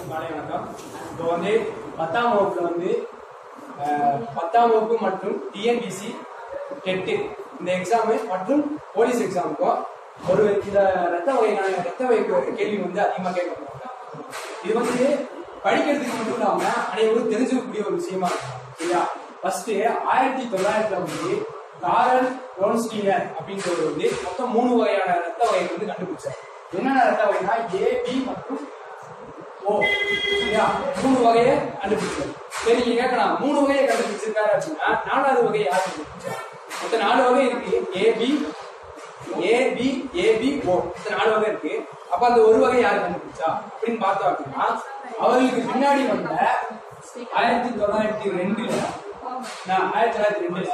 மாலை வணக்கம் இப்போ வந்து பத்தாம் வகுப்புல வந்து அஹ், பத்தாம் வகுப்பு மற்றும் டிஎன்பிசி டெட்டு இந்த எக்ஸாமு மற்றும் போலீஸ் எக்ஸாமுக்கும் ஒரு இந்த ரத்த வகைக்கான ரத்த வகை கேள்வி வந்து அதிகமாக கேட்கப்படுவாங்க இது வந்து படிக்கிறதுக்கு மட்டும் இல்லாம அனைவரும் தெரிஞ்சுக்கக்கூடிய ஒரு விஷயமா இருக்கும் சரியா ஃபர்ஸ்ட் ஆயிரத்தி தொள்ளாயிரத்துல வந்து காரல் ரோன்ஸ்டீனர் அப்படின்றவர் வந்து மொத்தம் மூணு வகையான ரத்த வகைகள் வந்து கண்டுபிடிச்சார் என்னென்ன ரத்த வகைனா ஏ பி மற்றும் ஓ சரியா மூணு வகையை கண்டுபிடிச்சார் சரி நீங்க கேட்கலாம் மூணு வகையை கண்டுபிடிச்சிருக்காரு அப்படின்னா நாலாவது வகையை யார் கண்டுபிடிச்சா மொத்தம் நாலு வகை இருக்கு ஏபி ஏபி ஏபி ஓ இந்த நாலு வகை இருக்கு அப்ப அந்த ஒரு வகை யார் கண்டுபிடிச்சா அப்படின்னு பார்த்தோம் அப்படின்னா அவர்களுக்கு பின்னாடி வந்த ஆயிரத்தி தொள்ளாயிரத்தி ரெண்டுல நான் ஆயிரத்தி தொள்ளாயிரத்தி ரெண்டுல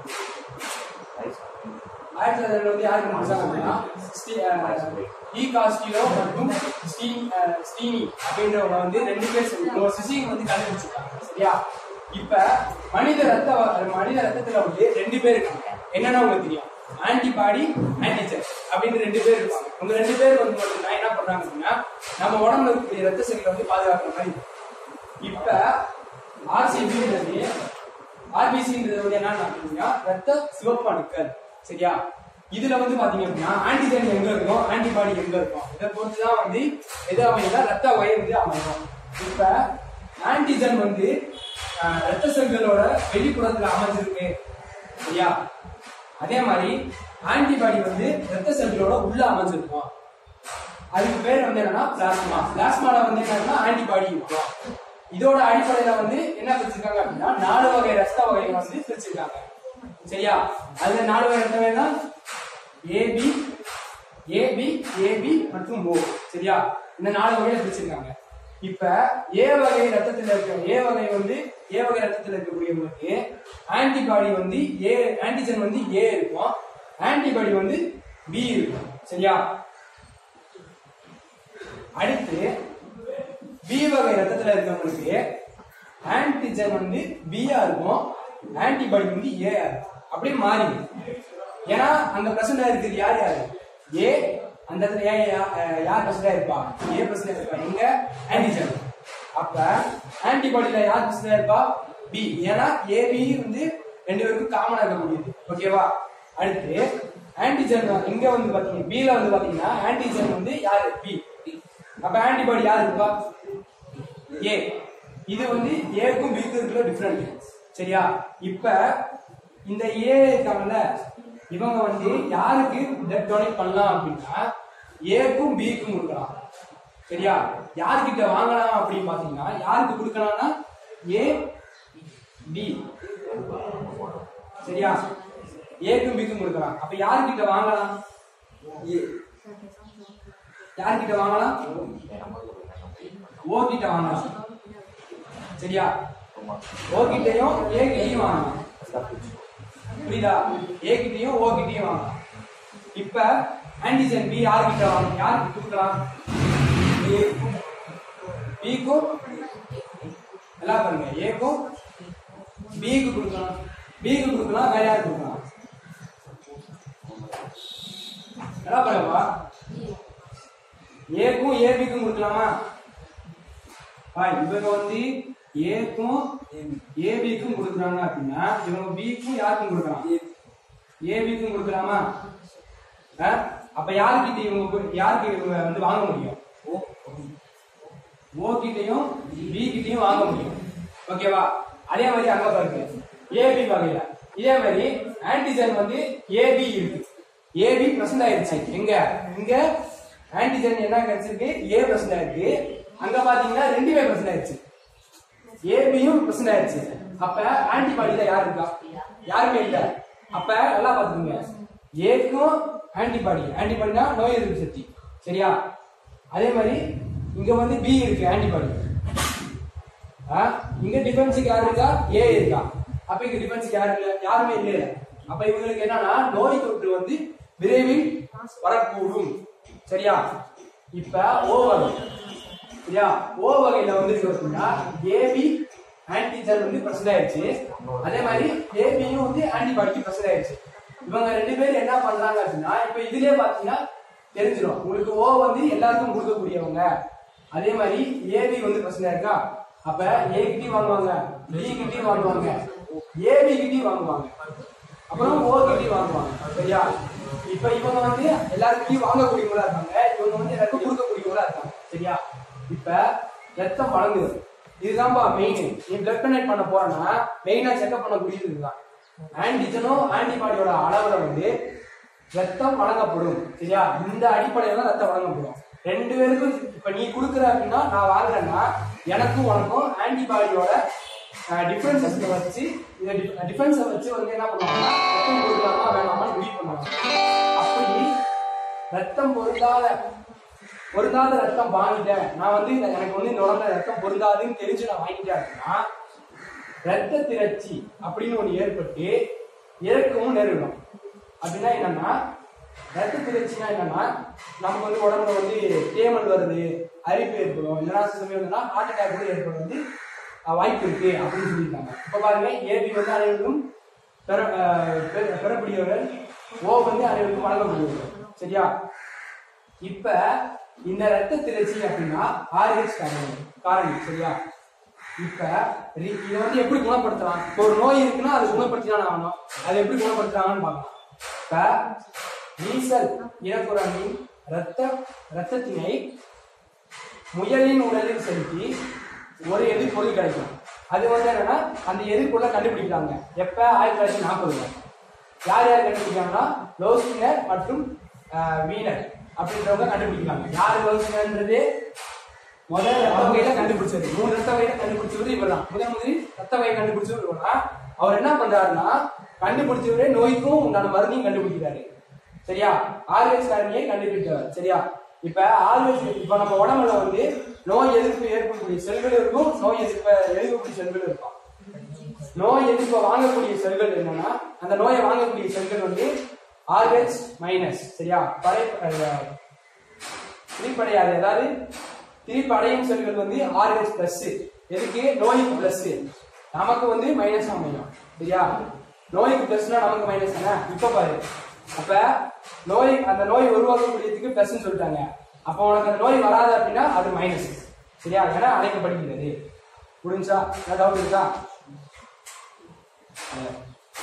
ஆயிரத்தி தொள்ளாயிரத்தி ரெண்டுல வந்து யார் கண்டுபிடிச்சாங்க அப்படின்னா ஸ்டீ- அஹ், இ காஸ்டியோ மற்றும் ஸ்டீ- அஹ், ஸ்டீனி அப்படின்றவங்க வந்து ரெண்டு பேர் சேர்ந்து ஒரு சிசிங் வந்து கண்டுபிடிச்சிருக்காங்க சரியா இப்ப மனித ரத்த வ- மனித ரத்தத்துல வந்து ரெண்டு பேர் இருக்காங்க என்னன்னா உங்களுக்கு தெரியும் ஆன்டிபாடி ஆன்டிஜன் அப்படின்னு ரெண்டு பேர் இருப்பாங்க உங்க ரெண்டு பேர் வந்து மட்டும்தான் என்ன பண்றாங்க அப்படின்னா நம்ம உடம்புல இருக்கக்கூடிய ரத்த செல்களை வந்து பாதுகாக்கிற மாதிரி இருக்கும். இப்ப ஆர்சிபின்றது ஆர்பிசின்றது வந்து என்ன அப்படின்னா ரத்த சிவப்பு அணுக்கள் சரியா இதுல வந்து பாத்தீங்க அப்படின்னா ஆன்டிஜன் எங்க இருக்கும் ஆன்டிபாடி எங்க இருக்கும் இதை பொறுத்து தான் வந்து எது அமையும்னா ரத்த வகை வந்து அமையும் இப்ப ஆன்டிஜன் வந்து ஆஹ், ரத்த செல்களோட வெளிப்புறத்துல அமைஞ்சிருக்கு சரியா அதே மாதிரி ஆன்டிபாடி வந்து ரத்த செல்களோட உள்ள அமைஞ்சிருக்கும் அதுக்கு பேர் வந்து என்னன்னா பிளாஸ்மா பிளாஸ்மால வந்து என்னன்னா ஆன்டிபாடி இருக்கும் இதோட அடிப்படையில வந்து என்ன பிரிச்சிருக்காங்க அப்படின்னா நாலு வகை ரத்த வகைகள் வந்து பிரிச்சிருக்காங்க சரியா அதுல நாலு வகை ரத்த வகைனா ஏபி ஏபி ஏபி மற்றும் ஓ சரியா இந்த நாலு வகையில பிரிச்சிருக்காங்க இப்ப ஏ வகை ரத்தத்துல இருக்க ஏ வகை வந்து ஏ வகை ரத்தத்துல இருக்கக்கூடியவங்களுக்கு ஆன்டிபாடி வந்து ஏ ஆன்டிஜன் வந்து ஏ இருக்கும் ஆன்டிபாடி வந்து பி இருக்கும் சரியா அடுத்து பி வகை ரத்தத்துல இருக்கவங்களுக்கு ஆன்டிஜன் வந்து பியா இருக்கும் ஆன்டிபாடி வந்து ஏ இருக்கும் அப்படியே மாறி ஏன்னா அங்க பிரசண்டா இருக்குது யார் யாரு ஏ அந்த இடத்துல ஏன் யா- அஹ் யார் பிரசண்டா இருப்பா ஏ பிரசண்டா இருப்பா எங்க ஆன்டிஜன் அப்ப ஆன்டிபாடியில யார் பிரசண்டா இருப்பா பி ஏன்னா ஏ பி வந்து ரெண்டு பேருக்கும் காமனா இருக்கக்கூடியது ஓகேவா அடுத்து ஆன்டிஜன் இங்க வந்து பாத்தீங்க B ல வந்து பாத்தீங்கன்னா ஆன்டிஜன் வந்து யாரு பி அப்ப ஆன்டிபாடி யார் இருப்பா ஏ இது வந்து ஏக்கும் பிக்கும் இருக்கிற டிஃபரெண்ட் சரியா இப்ப இந்த ஏ இருக்காங்கல்ல இவங்க வந்து யாருக்கு பிளட் டொனேட் பண்ணலாம் அப்படின்னா ஏக்கும் பிக்கும் கொடுக்கலாம் சரியா யார்கிட்ட வாங்கலாம் அப்படின்னு பாத்தீங்கன்னா யாருக்கு கொடுக்கலாம்னா ஏ பி சரியா ஏக்கும் பிக்கும் கொடுக்கலாம் அப்ப யார்கிட்ட வாங்கலாம் ஏ யார்கிட்ட வாங்கலாம் ஓ கிட்ட வாங்கலாம் சரியா ஓ கிட்டயும் ஏ கிட்டயும் வாங்கலாம் புரியுதா ஏ கிட்டயும் ஓ கிட்டயும் வாங்கலாம் இப்ப ஆன்டிஜன் பி யார் கிட்ட வாங்க யாருக்கு கொடுக்கலாம் பிக்கும் எல்லாம் பாருங்க ஏக்கும் பிக்கு கொடுக்கலாம் பிக்கு கொடுக்கலாம் வேற யாருக்கு கொடுக்கலாம் எல்லாம் பாருங்கப்பா ஏக்கும் ஏபிக்கும் கொடுக்கலாமா பாய் இவங்க வந்து ஏக்கும் ஏபிக்கும் கொடுக்குறாங்க அப்படின்னா இவங்க பிக்கும் யாருக்கும் கொடுக்கலாம் ஏபிக்கும் கொடுக்கலாமா ஆ? அப்ப யாருக்கிட்ட இவங்க போய்- யாருக்கு இவங்க வந்து வாங்க முடியும் ஓ கிட்டயும் பி கிட்டயும் வாங்க முடியும் ஓகேவா அதே மாதிரி அங்க பாருங்க ஏபி வகையில இதே மாதிரி ஆன்டிஜன் வந்து ஏபி இருக்கு ஏபி பிரசன்ட் ஆயிருச்சு எங்க இங்க ஆன்டிஜன் என்ன கிடைச்சிருக்கு ஏ பிரசன்ட் ஆயிருக்கு அங்க பாத்தீங்கன்னா ரெண்டுமே பிரசன்ட் ஆயிருச்சு ஏபியும் பிரசன்ட் ஆயிருச்சு அப்ப ஆன்டிபாடியில யார் இருக்கா யாருமே இல்ல அப்ப நல்லா பாத்துக்கோங்க ஏக்கும் ஆன்டிபாடி ஆன்டிபாடினா நோய் எதிர்ப்பு சக்தி சரியா அதே மாதிரி இங்க வந்து பி இருக்கு ஆன்டிபாடி இங்க டிஃபென்ஸுக்கு யார் இருக்கா ஏ இருக்கா அப்ப இங்க டிஃபென்ஸுக்கு யாரு இல்ல யாருமே இல்ல அப்ப இவங்களுக்கு என்னன்னா நோய் தொற்று வந்து விரைவில் வரக்கூடும் சரியா இப்ப ஓ வகை சரியா ஓ வகையில வந்து பார்த்தீங்கன்னா ஏபி ஆன்டிஜன் வந்து பிரசன்ட் ஆயிடுச்சு அதே மாதிரி ஏபியும் வந்து ஆன்டிபாடிக்கு பிரசன்ட் ஆயிடுச்சு இவங்க ரெண்டு பேரும் என்ன பண்றாங்க அப்படின்னா இப்ப இதுலயே பாத்தீங்கன்னா தெரிஞ்சிடும் உங்களுக்கு ஓ வந்து எல்லாருக்கும் கொடுக்கக்கூடியவங்க அதே மாதிரி ஏபி வந்து பிரச்சனை இருக்கா அப்ப ஏ கிட்டி வாங்குவாங்க பி கிட்டி வாங்குவாங்க ஏபி கிட்டி வாங்குவாங்க அப்புறம் ஓ கிட்டி வாங்குவாங்க சரியா இப்ப இவங்க வந்து எல்லாருக்கிட்டையும் வாங்கக்கூடியவங்களா இருக்காங்க இவங்க வந்து எல்லாருக்கும் கொடுக்கக்கூடியவங்களா இருக்காங்க சரியா இப்ப ரத்தம் வழங்குது இதுதான்பா மெயின் நீ பிளட் கனெக்ட் பண்ண போறேன்னா மெயினா செக்அப் பண்ணக்கூடியது இதுதான் ஆன்டிஜனும் ஆன்டிபாடியோட அளவுல வந்து ரத்தம் வழங்கப்படும் சரியா இந்த அடிப்படையில தான் ரத்தம் வழங்கப்படும் ரெண்டு பேருக்கும் இப்ப நீ கொடுக்குற அப்படின்னா நான் வாங்குறேன்னா எனக்கும் உனக்கும் ஆன்டிபாடியோட டிஃபரன்சஸ் வச்சு இந்த டிஃபரன்ஸை வச்சு வந்து என்ன பண்ணுவாங்கன்னா ரத்தம் கொடுக்கலாமா வேணாமா முடிவு பண்ணுவாங்க அப்படி ரத்தம் பொருந்தாத பொருந்தாத ரத்தம் வாங்கிட்டேன் நான் வந்து இந்த- எனக்கு வந்து இந்த உடம்புல ரத்தம் பொருந்தாதுன்னு தெரிஞ்சு நான் வாங்கிட்டேன் அப்படின்னா ரத்த திரட்சி அப்படின்னு ஒண்ணு ஏற்பட்டு இறக்கவும் நேரிடும் அப்படின்னா என்னன்னா ரத்த திரட்சினா என்னன்னா நமக்கு வந்து உடம்புல வந்து தேமல் வருது அரிப்பு ஏற்படும் இல்லைன்னா சில சமயம் வந்து ஹார்ட் அட்டாக் கூட ஏற்பட வந்து அஹ், வாய்ப்பு இருக்கு அப்படின்னு சொல்லியிருக்காங்க இப்ப பாருங்க ஏபி வந்து அனைவருக்கும் பெற அஹ், பெற- பெறக்கூடியவர்கள் ஓ வந்து அனைவருக்கும் வழங்கக்கூடியவர்கள் சரியா இப்ப இந்த ரத்த திரட்சி அப்படின்னா ஆர்ஹெச் காரணி காரணி சரியா இப்ப ரி- இதை வந்து எப்படி குணப்படுத்தலாம் இப்போ ஒரு நோய் இருக்குன்னா அதை குணப்படுத்திதான் ஆகணும் அதை எப்படி குணப்படுத்துறாங்கன்னு பார்க்கலாம் இப்ப நீசல் இறக்குறனின் ரத்த ரத்தத்தினை முயலின் உடலில் செலுத்தி ஒரு எதிர்ப்பொருள் கிடைக்கும் அது வந்து என்னன்னா அந்த எதிர்ப்பொருளை கண்டுபிடிக்கிறாங்க எப்ப ஆயிரத்தி தொள்ளாயிரத்தி நாற்பதுல யார் யார் கண்டுபிடிக்கிறாங்கன்னா லோஸ்டினர் மற்றும் ஆஹ், வீனர் அப்படின்றவங்க கண்டுபிடிக்கிறாங்க யார் லோஸ்டினர்ன்றது முதல் ரத்த வகையில கண்டுபிடிச்சது மூணு ரத்த வகையில கண்டுபிடிச்சவர் இவர் தான் முதல் முதலில் ரத்த வகை கண்டுபிடிச்சவர் இவர் தான் அவர் என்ன பண்றாருன்னா கண்டுபிடிச்சவரே நோய்க்கும் உண்டான மருந்தையும் கண்டுபிடிக்கிறாரு சரியா ஆர்வேஸ் காரணியை கண்டுபிடித்தவர் சரியா இப்ப ஆர்வேஸ் இப்ப நம்ம உடம்புல வந்து நோய் எதிர்ப்பு ஏற்படக்கூடிய செல்கள் இருக்கும் நோய் எதிர்ப்பை எதிர்க்கக்கூடிய செல்கள் இருக்கும் நோய் எதிர்ப்பை வாங்கக்கூடிய செல்கள் என்னன்னா அந்த நோயை வாங்கக்கூடிய செல்கள் வந்து ஆர்ஹெச் மைனஸ் சரியா படை அஹ், திரிப்படையாது அதாவது திரிப்படையும் செல்கள் வந்து ஆர்ஹெச் பிளஸ் எதுக்கு நோய்க்கு பிளஸ் நமக்கு வந்து மைனஸ் அமையும் சரியா நோய்க்கு பிளஸ்னா நமக்கு மைனஸ் தானே இப்ப பாரு அப்ப நோய் அந்த நோய் உருவாக்கக்கூடியதுக்கு பிளஸ் சொல்லிட்டாங்க அப்ப உனக்கு அந்த நோய் வராது அப்படின்னா அது மைனஸ் சரியா ஏன்னா அழைக்கப்படுகிறது புரிஞ்சா டவுட் இருக்கா அஹ்.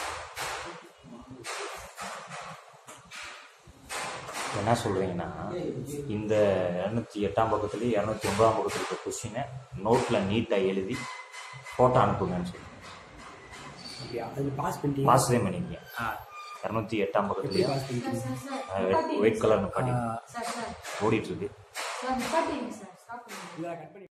என்ன சொல்றீங்கன்னா இந்த இரநூத்தி எட்டாம் பக்கத்துலேயும் இரநூத்தி ஒன்பதாம் பக்கத்துல இருக்க கொஸ்டினை நோட்டில் நீட்டாக எழுதி ஃபோட்டோ அனுப்புங்கன்னு சொல்லி அது பாஸ் பண்ணிட்டீங்க மாசதே பண்ணிக்கங்க இரநூத்தி எட்டாம் பக்கத்துலேயும் சார் சார் சார் ஒயிட் கலர்னு பாடி சார் சார் ஓடிட்டு இருக்கு சார் நிப்பாட்டிங்க சார் ஸ்டாப் பண்ணுங்க இதை கட் பண்ணி